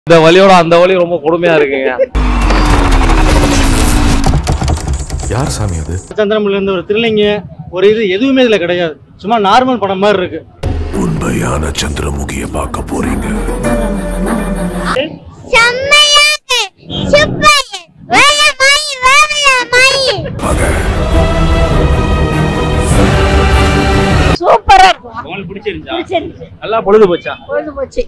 இந்த வலியோட அந்த வலி ரொம்ப கொடுமையா இருக்குங்க யார் சாமி அது சந்திரமுல இருந்து ஒரு திருலிங்க ஒரு இது எதுவுமே இதுல கிடையாது சும்மா நார்மல் படம் மாதிரி இருக்கு உண்மையான சந்திரமுகிய பார்க்க போறீங்க செம்மையாக சூப்பர் வேலை மாயி வேலை மாயி சூப்பரா இருக்கும் உங்களுக்கு பிடிச்சிருந்துச்சா பிடிச்சிருந்துச்சு நல்லா பொழுது போச்சா பொழுது போச்சு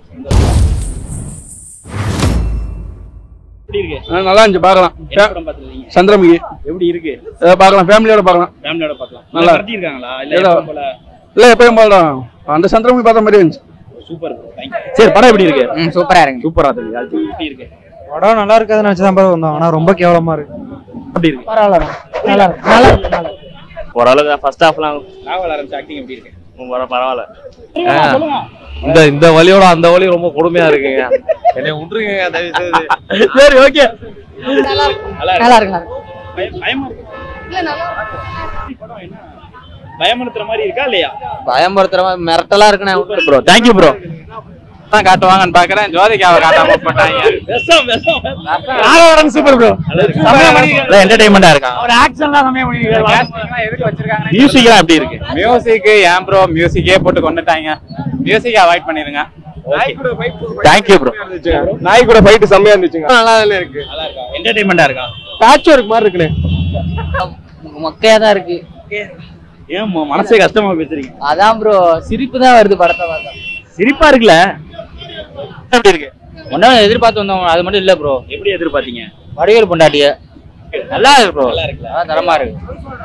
எப்படி இருக்கு நல்லா இருந்துச்சு பார்க்கலாம் என்ன படம் பார்த்துருக்கீங்க சந்திரமுகி எப்படி இருக்கு இதை பார்க்கலாம் ஃபேமிலியோட பார்க்கலாம் ஃபேமிலியோட பார்க்கலாம் நல்லா. நல்லா நடத்திருக்காங்களா இல்ல ஏதோ. எப்பவும் போல இல்லை எப்பயும் போலாம் அந்த சந்திரமுகி பார்த்த மாதிரி இருந்துச்சு சூப்பர் ப்ரோ தேங்க்யூ சரி படம் எப்படி இருக்கு சூப்பரா இருக்கு சூப்பரா இருக்கு அது எப்படி இருக்கு படம் நல்லா இருக்காதுன்னு வச்சு தான் வந்தோம் ஆனா ரொம்ப கேவலமா இருக்கு எப்படி இருக்கு பரவாயில்ல நல்லா இருக்கு நல்லா இருக்கு நல்லா இருக்கு ஓரளவுக்கு ஃபர்ஸ்ட் ஹாஃப்லாம் ராவல் ஆரம்பிச்ச ஆக்டிங் எப்படி இருக்கு பரவாயில்ல சொல்லுங்க இந்த இந்த வலியோட அந்த வலி ரொம்ப கொடுமையா இருக்குங்க என்னை விட்டுருங்க தயவு செய்து சரி ஓகே நல்லா இருக்கு நல்லா நல்லா இருக்கு இருக்கு பய- பயமா இருக்கு எப்படி படம் என்ன பயமுறுத்துற மாதிரி இருக்கா இல்லையா பயம்படுத்துற மாதிரி மிரட்டலா இருக்குண்ணே ப்ரோ தேங்க்யூ ப்ரோ தான் காட்டுவாங்கன்னு பார்க்குறேன் ஜோதிகாவை காட்டாம போட்டாங்க விஷம் விஷம் நாகவடன் சூப்பர் ப்ரோ என்டர்டைன்மெண்டா இருக்கா ஒரு ஆக்ஷன்லாம் செம்மையா பண்ணிருக்காங்க எதுக்கு வச்சிருக்காங்க மியூசிக்லாம் எப்படி இருக்கு மியூசிக் ஏன் ப்ரோ மியூசிக்கே போட்டு கொண்டுட்டாங்க மியூசிக் அவாய்ட் பண்ணிருங்க தேங்க்யூ ப்ரோ நாய் கூட ஃபைட் செம்மையா இருந்துச்சுங்க நல்லா இருக்கு நல்லா இருக்கா என்டர்டைன்மெண்டா இருக்கா பேட்ச் ஒர்க் மாதிரி இருக்குண்ணே மொக்கையா தான் இருக்கு ஏன் ம- மனசே கஷ்டமா பேசுறீங்க அதான் ப்ரோ சிரிப்பு தான் வருது படத்தை பார்த்தா சிரிப்பா இருக்குல்ல எப்படி இருக்கு ஒன்னும் எதிர்பார்த்து வந்தோம் அது மட்டும் இல்ல ப்ரோ எப்படி எதிர்பார்த்தீங்க வடிவேல் பொண்டாட்டிய நல்லா இருக்கு ப்ரோ நல்லா இருக்குல்ல? அதான் தரமா இருக்கு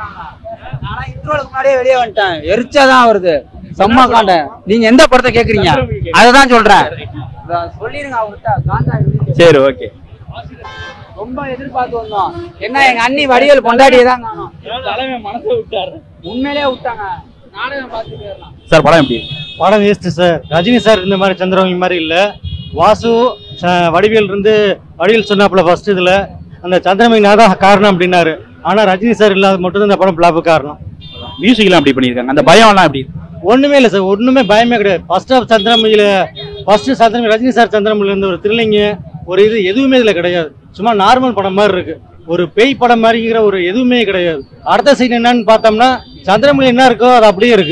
முன்னாடியே வெளியே வந்துட்டேன் எரிச்சாதான் வருது செம்ம காண்டேன் நீங்க எந்த படத்தை கேக்குறீங்க அததான் சொல்றேன் சொல்லிருங்க அவர்கிட்ட சரி ஓகே ரொம்ப எதிர்பார்த்து வந்தோம் என்ன எங்க அண்ணி வடிவேல் பொண்டாட்டியை தான் காணோம் தலைமை மனசை விட்டாரு உண்மையிலேயே விட்டாங்க நாடகம் பார்த்துட்டு போயிடலாம் சார் படம் எப்படி இருக்கு? படம் வேஸ்ட் சார் ரஜினி சார் இந்த மாதிரி சந்திரமுகி மாதிரி இல்ல வாசு ச- வடிவேல் இருந்து வடிவேல் சொன்னாப்புல ஃபர்ஸ்ட் இதுல அந்த சந்திரமுகி நான் தான் காரணம் அப்படின்னாரு ஆனா ரஜினி சார் இல்லாத மட்டும் தான் இந்த படம் பிளாப்பு காரணம் மியூசிக்லாம் எப்படி பண்ணிருக்காங்க அந்த பயம் எல்லாம் எப்படி இருக்கு? ஒண்ணுமே இல்லை சார் ஒண்ணுமே பயமே கிடையாது ஃபர்ஸ்ட் ஆஃப் சந்திரமுகியில ஃபர்ஸ்ட் சந்திரமுகி ரஜினி சார் சந்திரமுகில இருந்து ஒரு திருலிங்க ஒரு இது எதுவுமே இதுல கிடையாது சும்மா நார்மல் படம் மாதிரி இருக்கு ஒரு பேய் படம் மாதிரிங்கிற ஒரு எதுவுமே கிடையாது அடுத்த சீன் என்னன்னு பார்த்தோம்னா சந்திரமுகி என்ன இருக்கோ அது அப்படியே இருக்கு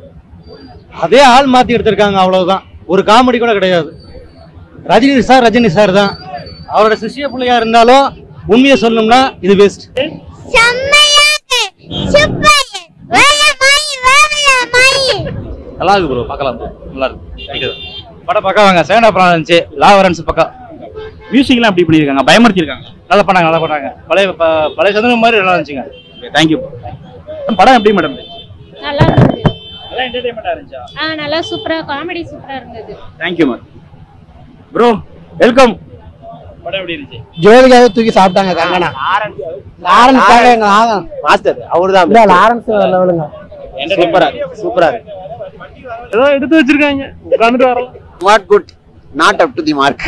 அதே ஆள் மாத்தி எடுத்திருக்காங்க அவ்வளவுதான் ஒரு காமெடி கூட கிடையாது ரஜினி சார் ரஜினி சார் தான் அவரோட சிஷ்ய பிள்ளையா இருந்தாலும் உண்மையை சொல்லணும்னா இது பெஸ்ட் செம்மையாக சூப்பர் வேலை மாயி வேலை மாயி நல்லா இருக்கு ப்ரோ பார்க்கலாம் bro. நல்லா இருக்கு Thank you. படம் பக்கம் வாங்க செகண்ட் ஹாஃப் இருந்துச்சு லாவரன்ஸ் பக்கம் மியூசிக்லாம் எப்படி பண்ணிருக்காங்க பயமுறுத்திருக்காங்க நல்லா பண்ணாங்க நல்லா பண்ணாங்க பழைய ப- பழைய சந்திரமுகி மாதிரி நல்லா இருந்துச்சுங்க தேங்க்யூ படம் எப்படி மேடம் நல்லா இருந்தது நல்லா என்டர்டைன்மெண்டா இருந்துச்சா ஆ நல்லா சூப்பரா காமெடி சூப்பரா இருந்தது தேங்க்யூ மேம் ப்ரோ வெல்கம் படம் எப்படி இருந்துச்சு ஜோதிகாவை தூக்கி சாப்பிட்டாங்க கங்கனா லாரன்ஸ் தாங்க எங்க ஆகம் மாஸ்டர் அவரு தான் இல்ல லாரன்ஸ் லெவலுங்க சூப்பரா சூப்பரா இருக்கு ஏதோ எடுத்து வச்சிருக்காங்க உட்காந்துட்டு வரலாம் not good not up to the mark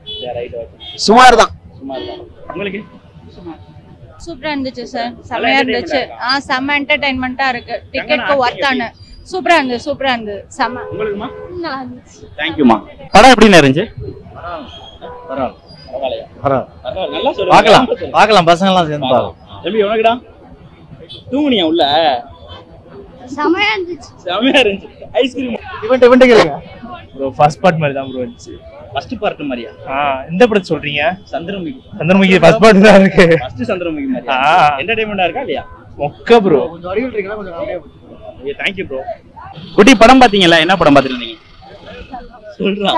சுமார் தான் உங்களுக்கு சூப்பரா இருந்துச்சு சார் செம்மையா இருந்துச்சு ஆ செம்ம என்டர்டைன்மெண்டா இருக்கு டிக்கெட்க்கு ஒர்த்தான சூப்பரா இருந்தது சூப்பரா இருந்தது செம்ம உங்களுக்குமா நல்லா இருந்துச்சு தேங்க்யூமா படம் எப்படி இருந்துச்சு பரவாயில்லையா பரவாயில்ல நல்லா சொல்லுங்க பார்க்கலாம் சொல்லுங்க. பார்க்கலாம் பசங்க எல்லாம் சேர்ந்து பார்க்கலாம் தம்பி உனக்குடா தூங்குனியா உள்ள செம்மையா இருந்துச்சு செமையா இருந்துச்சு ஐஸ்கிரீம் இவன்ட்டு இவன்ட்டு கேளுங்க ப்ரோ ஃபர்ஸ்ட் பார்ட் மாதிரி தான் ப்ரோ இருந்துச்சு ஃபர்ஸ்ட் பார்ட் மாதிரியா ஆ இந்த படத்தை சொல்றீங்க சந்திரமுகி சந்திரமுகி ஃபர்ஸ்ட் பார்ட் தான் இருக்கு ஃபர்ஸ்ட் சந்திரமுகி மாதிரியா ஆ. என்டர்டைன்மெண்டா இருக்கா இல்லையா மொக்க ப்ரோ தேங்க்யூ ப்ரோ குட்டி படம் பாத்தீங்களா என்ன படம் பாத்துருந்தீங்க சொல்றான்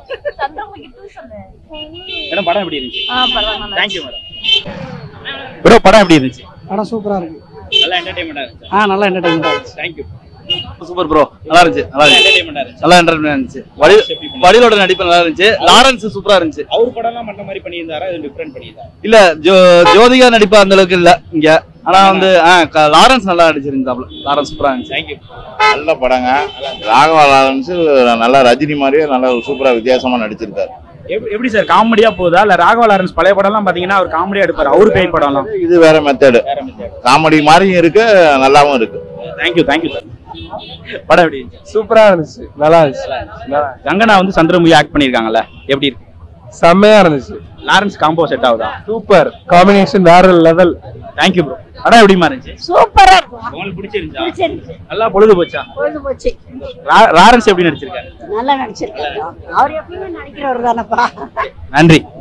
மேடம் படம் எப்படி இருந்துச்சு ஆ பரவாயில்ல தேங்க்யூ மேடம் ப்ரோ படம் எப்படி இருந்துச்சு படம் சூப்பரா இருக்கு நல்லா என்டர்டைன்மெண்டா இருந்துச்சு ஆ நல்லா என்டர்டைன்மெண்டா இருக்கு தேங்க்யூ சூப்பர் ப்ரோ நல்லா இருந்துச்சு நல்லா இருந்துச்சு என்டர்டைன்மெண்டா இருந்துச்சு நல்லா என்டர்டைன் இருந்துச்சு வடி வடிவோட நடிப்பு நல்லா இருந்துச்சு லாரன்ஸ் சூப்பரா இருந்துச்சு அவர் படம்லாம் பண்ண மாதிரி பண்ணியிருந்தாரா இது டிஃப்ரெண்ட் பண்ணியிருந்தாரா இல்ல ஜோ ஜோதிகா நடிப்பு அந்த அளவுக்கு இல்ல இங்க ஆனா வந்து ஆ, க- லாரன்ஸ் நல்லா நடிச்சிருந்தாப்ல லாரன்ஸ் சூப்பரா இருந்துச்சு தேங்க்யூ நல்ல படங்க ராகவா லாரன்ஸ் நல்லா ரஜினி மாதிரியே நல்லா சூப்பரா வித்தியாசமா நடிச்சிருக்காரு எப்படி எப்படி சார் காமெடியா போகுதா இல்ல ராகவா லாரன்ஸ் பழைய படம்லாம் பாத்தீங்கன்னா அவர் காமெடியா எடுப்பாரு அவரு பேய் படம்லாம் இது வேற மெத்தடு வேற மெத்தட் காமெடி மாதிரியும் இருக்கு நல்லாவும் இருக்கு தேங்க்யூ தேங்க்யூ சார் படம் எப்படி இருந்துச்சு சூப்பரா இருந்துச்சு நல்லா இருந்துச்சு கங்கனா வந்து சந்திரமுகி ஆக்ட் பண்ணிருக்காங்கல்ல எப்படி இருக்கு செம்மையா இருந்துச்சு லாரன்ஸ் காம்போ செட் ஆகுதா சூப்பர் காம்பினேஷன் வேற லெவல் தேங்க்யூ ப்ரோ படம் எப்படிமா இருந்துச்சு சூப்பரா இருக்கும் உங்களுக்கு பிடிச்சிருந்துச்சா பிடிச்சிருந்துச்சு நல்லா பொழுது போச்சா பொழுது போச்சு லா- லாரன்ஸ் எப்படி நடிச்சிருக்காரு நல்லா நடிச்சிருக்காரு அவர் எப்பயுமே நடிக்கிறவர் தானப்பா நன்றி